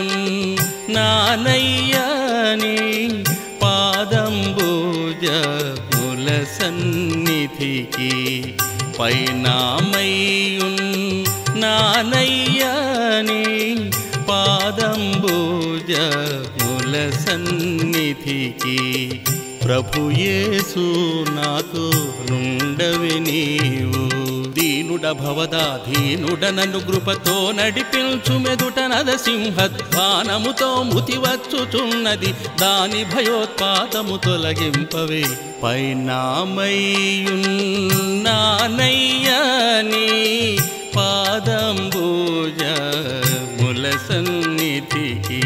నానయ్యని పాదంబూజ ముల సన్నిధికి పైనామయ్యున్ నానయ్యని పాదంబూజ ముల సన్నిధికి ప్రభుయేసు నాతో నుండవి నీవు దీనుడ భవదా ధీనుడ నన్ను కృపతో నడిపించు మెదుట నరసింహధ్వానముతో ముతి వచ్చుచున్నది దాని భయోత్పాతము తొలగింపవే పైనామయ్యున్నానయ్యని పాదంబూజ ముల సన్నిధికి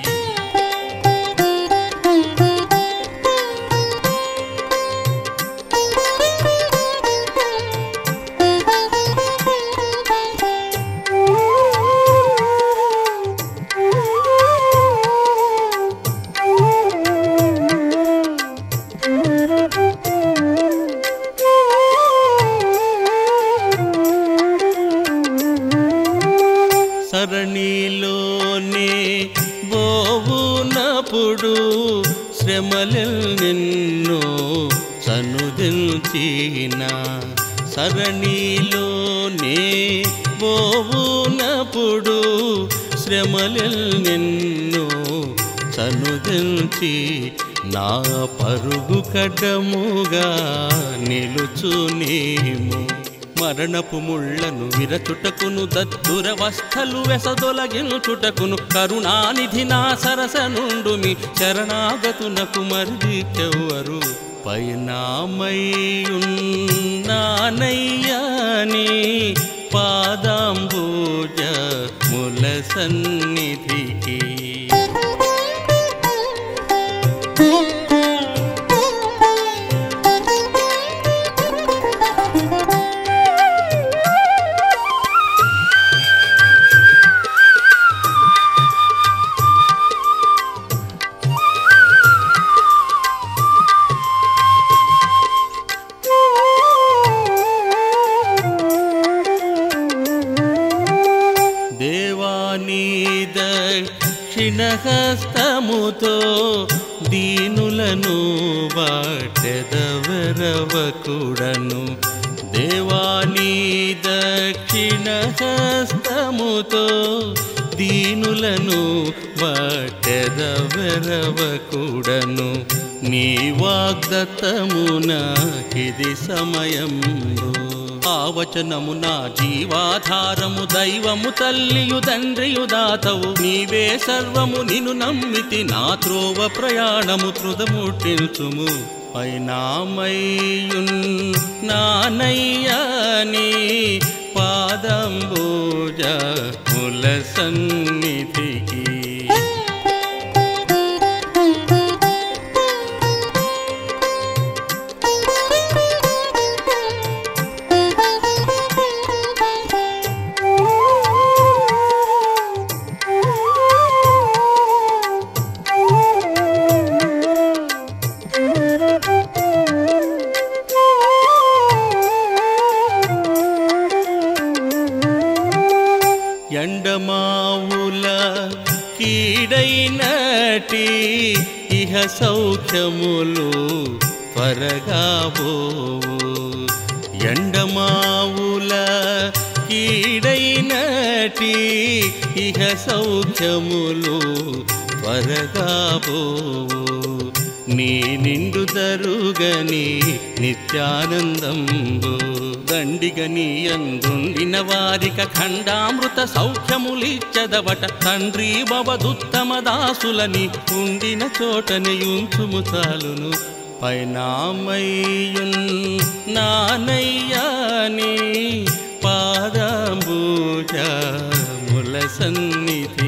సరణిలోనే బోవునప్పుడు శ్రమలెల్ నిన్ను సనుదిల్చిన సరణిలోనే బోవునప్పుడు శ్రమలెల్ నిన్ను సనుదిల్చి నా పరుగు కడ్డముగా నిలుచునేము మరణపు ముళ్ళను విరచుటకును దత్తురవస్థలు వెసదొలగించుటకును కరుణానిధి నా సరస నుండు మీ శరణాగతునకు మరిదికెవ్వరు పైనామయ్యున్నానయ్యని పాదాంబూజ ముల సన్నిధికి దేవానీ దక్షిణహస్తముతో దీనులను వాటెదవరవకుడను దేవానీ దక్షిణహస్తముతో దీనులను వాటెదవరవకుడను నీ వాగ్దత్తమున ఇది సమయంలో ఆవచనము నా జీవాధారము దైవము తల్లియు తండ్రియు దాతవు నీవే సర్వము నిను నమ్మితి నా త్రోవ ప్రయాణము త్రుదముట్టించుము పైనామయ్యున్ నానయ్యని పాదంబూజ ముల సన్నిధికి ఎండమావుల కీడైనటి ఇహ సౌఖ్యములు త్వరగా పోవు ఎండమావుల కీడైనటి ఇహ సౌఖ్యములు త్వరగా పోవు నీ నిండు తరుగని నిత్యానందంబు దండిగని అందుండిన వారిక ఖండామృత సౌఖ్యములిచ్చదవట తండ్రి భవదుత్తమ దాసులని ఉండిన చోటని ఉంచుము చాలును పైనామయ్యున్ నానయ్యాని పాదాంబూజ ముల సన్నిధి